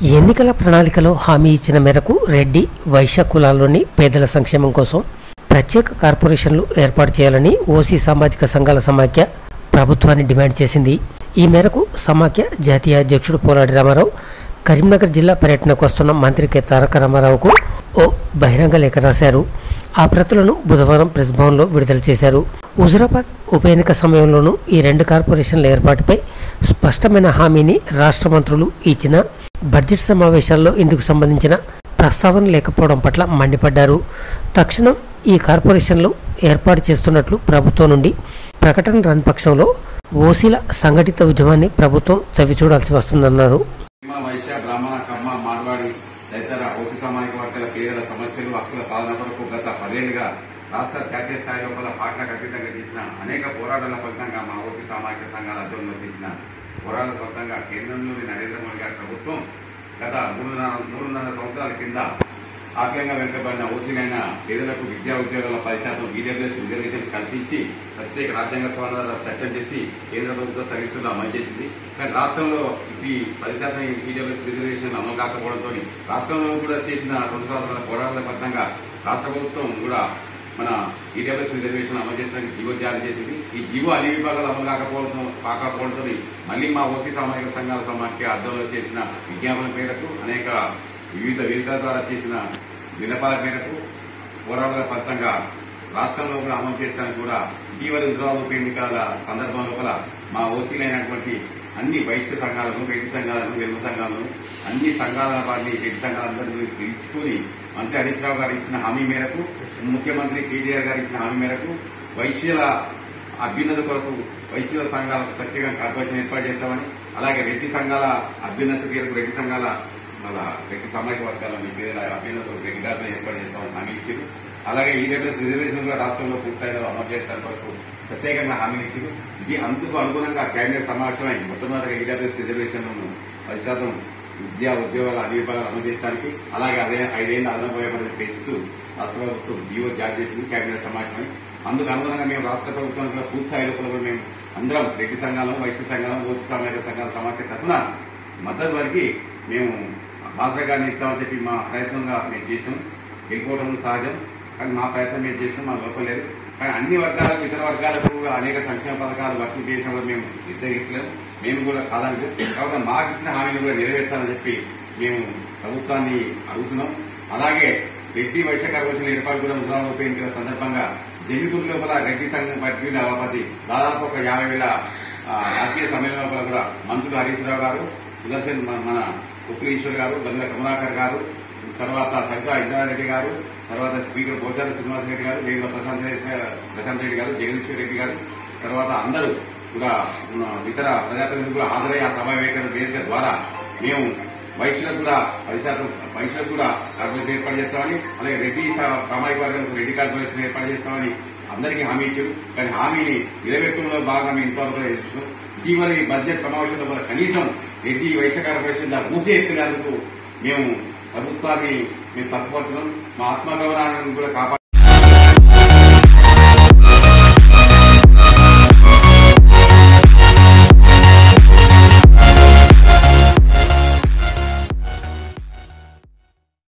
ఎన్నికల ప్రణాళికలో హామీ ఇచ్చిన మేరకు రెడ్డి వైశ్య కులాల్లోని పేదల సంక్షేమం కోసం ప్రత్యేక కార్పొరేషన్లు ఏర్పాటు చేయాలని ఓసీ సామాజిక సంఘాల సమాఖ్య ప్రభుత్వాన్ని డిమాండ్ చేసింది ఈ మేరకు సమాఖ్య జాతీయ అధ్యక్షుడు పోలాడి రామారావు కరీంనగర్ జిల్లా పర్యటనకు వస్తున్న మంత్రి కె తారక రామారావుకు ఓ బహిరంగ లేఖ రాశారు ఆ ప్రతులను బుధవారం ప్రెస్ భవన్లో విడుదల చేశారు హుజురాబాద్ ఉప ఎన్నిక సమయంలోనూ ఈ రెండు కార్పొరేషన్ల ఏర్పాటుపై స్పష్టమైన హామీని రాష్ట్ర మంత్రులు ఇచ్చిన బడ్జెట్ సమావేశాల్లో ఇందుకు సంబంధించిన ప్రస్తావన లేకపోవడం పట్ల మండిపడ్డారు తక్షణం ఈ కార్పొరేషన్లు ఏర్పాటు చేస్తున్నట్లు ప్రభుత్వం నుండి ప్రకటన రాని పక్షంలో ఓసీల సంఘటిత ఉద్యమాన్ని ప్రభుత్వం చవిచూడాల్సి వస్తుందన్నారు సీమ వైశ్య బ్రాహ్మణ కమ్మ మార్వాడి తదితర ఓసి సామాజిక వర్గాల పేదల సమస్యలు హక్కుల సాధన కొరకు గత పదేళ్లుగా రాష్ట్ర జాతీయ స్థాయి లోపల పాటలకు అతీతంగా చేసిన అనేక పోరాటాల ఫలితంగా మా ఓసి సామాజిక సంఘాల ఆధ్వర్యంలో చేసిన పోరాటాల ఫలితంగా కేంద్రంలోని నరేంద్ర మోడీ గారి ప్రభుత్వం గత మూడున్నర మూడున్నర సంవత్సరాల కింద ఆర్థికంగా వెనుకబడిన ఓసీలైన పేదలకు విద్యా ఉద్యోగాల పది శాతం ఈడబ్ల్యూఎస్ రిజర్వేషన్ కల్పించి ప్రత్యేక రాజ్యాంగ సవరణ చట్టం చేసి కేంద్ర ప్రభుత్వ సర్వీసులు అమలు చేసింది కానీ రాష్ట్రంలో ఈ పది శాతం ఈడబ్ల్యూఎస్ రిజర్వేషన్ అమలు కాకపోవడంతో రాష్ట్రంలో కూడా చేసిన రెండు సంవత్సరాల పోరాటాల ఫలితంగా రాష్ట్ర ప్రభుత్వం కూడా మన ఈడబ్ల్యూఎస్ రిజర్వేషన్ అమలు చేసడానికి జీవో జారీ చేసింది ఈ జీవో అన్ని విభాగాలు అమలు కాకపోవడం కాకపోవడంతో మళ్ళీ మా ఓసీ సామాజిక సంఘాల సమాఖ్య ఆధ్వర్యంలో చేసిన విజ్ఞాపన మేరకు అనేక వివిధ వేదికల ద్వారా చేసిన విన్నపాల మేరకు పోరాటాల ఫలితంగా రాష్ట్రంలో కూడా అమలు చేయడానికి కూడా ఇటీవల హుజరాబాద్ ఉప ఎన్నికల సందర్భం లోపల మా ఓసీలైనటువంటి అన్ని వైశ్య సంఘాలను రెడ్డి సంఘాలను వెలుగు సంఘాలను అన్ని సంఘాల వారిని రెడ్డి సంఘాలందరినీ తెలుసుకుని మంత్రి హరీష్ రావు గారు ఇచ్చిన హామీ మేరకు ముఖ్యమంత్రి కేటీఆర్ గారు ఇచ్చిన హామీ మేరకు వైశ్యుల అభ్యున్నతి కొరకు వైశ్యుల సంఘాలకు ప్రత్యేకంగా కార్పొరేషన్ ఏర్పాటు చేస్తామని అలాగే రెడ్డి సంఘాల అభ్యున్నతి పేరుకు రెడ్డి సంఘాల మళ్ళా రెడ్డి సామాజిక వర్గాల పేదల అభ్యున్నతులు రెడ్డి గారితో ఏర్పాటు చేస్తామని హామీ ఇచ్చారు అలాగే ఈడబ్ల్యూఎస్ రిజర్వేషన్ కూడా రాష్ట్రంలో పూర్తిస్థాయిలో అమలు చేయడానికి వరకు ప్రత్యేకంగా హామీలు ఇచ్చారు ఇది అందుకు అనుగుణంగా కేబినెట్ సమావేశమై మొట్టమొదటిగా ఈడబ్ల్యూఎస్ రిజర్వేషన్ పది శాతం విద్యా ఉద్యోగాల అన్ని విభాగాలు అమలు చేయడానికి అలాగే అదే ఐదేళ్ల అదనపు వ్యవహారం పెంచుతూ రాష్ట్ర ప్రభుత్వం జీవో జారీ చేసింది కేబినెట్ సమావేశమై అందుకు అనుగుణంగా మేము రాష్ట్ర ప్రభుత్వం కూడా పూర్తి స్థాయిలో కూడా మేము అందరం రెడ్డి సంఘాలను వైశ్య సంఘాలను ఓసి సామాజిక సంఘాల సమాఖ్య తరఫున మద్దతు వరకు మేము బాసర గారిని ఇస్తామని చెప్పి మా ప్రయత్నంగా మేము చేసాం గెలుపోవడం సహజం కానీ మా ప్రయత్నం మేము చేసినాం మా లోపం లేదు కానీ అన్ని వర్గాలకు ఇతర వర్గాలకు అనేక సంక్షేమ పథకాలు వర్క్ చేసినప్పుడు మేము వ్యతిరేకిస్తలేము మేము కూడా కాదని కాబట్టి మాకు ఇచ్చిన హామీని కూడా నెరవేర్చాలని చెప్పి మేము ప్రభుత్వాన్ని అడుగుతున్నాం అలాగే రెడ్డి వైశ్య కార్పొరేషన్ ఏర్పాటు కూడా హుజరాబాద్ ఉప ఎన్నికల సందర్భంగా జమ్మిపూర్ లోపల రెడ్డి సంఘం పరిధిలో అవపతి దాదాపు ఒక యాభై వేల ఆ, రాజకీయ సమ్మేళనం లోపల కూడా మంత్రులు హరీష్ రావు గారు సుదర్శన్ మన- మన ఉప్పుల ఈశ్వర్ గారు గంగుల కమలాకర్ గారు తర్వాత సంకా ఇంద్రారెడ్డి గారు తర్వాత స్పీకర్ పోచార శ్రీనివాస్ రెడ్డి గారు వేగుల ప్రశాంత్ రెడ్డి ప్రశాంత్ రెడ్డి గారు జగదీశ్వర్ రెడ్డి గారు తర్వాత అందరూ కూడా ఉన్న ఇతర ప్రజాప్రతినిధులు కూడా హాజరై ఆ సభా వేదిక వేదిక ద్వారా మేము వైశ్యులకు కూడా పది శాతం వైశ్యులకు కూడా కార్పొరేషన్ ఏర్పాటు చేస్తామని అలాగే రెడ్డి సా- సామాజిక వర్గాలకు రెడ్డి కార్పొరేషన్ ఏర్పాటు చేస్తామని అందరికీ హామీ ఇచ్చారు కానీ హామీని నిలబెట్టడంలో భాగంగా మేము ఇంతవరకు కూడా ఎదుర్కొన్నాం ఇటీవల ఈ బడ్జెట్ సమావేశంలో కూడా కనీసం రెడ్డి వైశ్య కార్పొరేషన్ మూసి ఎత్తినందుకు మేము ప్రభుత్వాన్ని మేము తప్పుపడుతున్నాం మా ఆత్మగౌరవాన్ని కూడా కాపాడు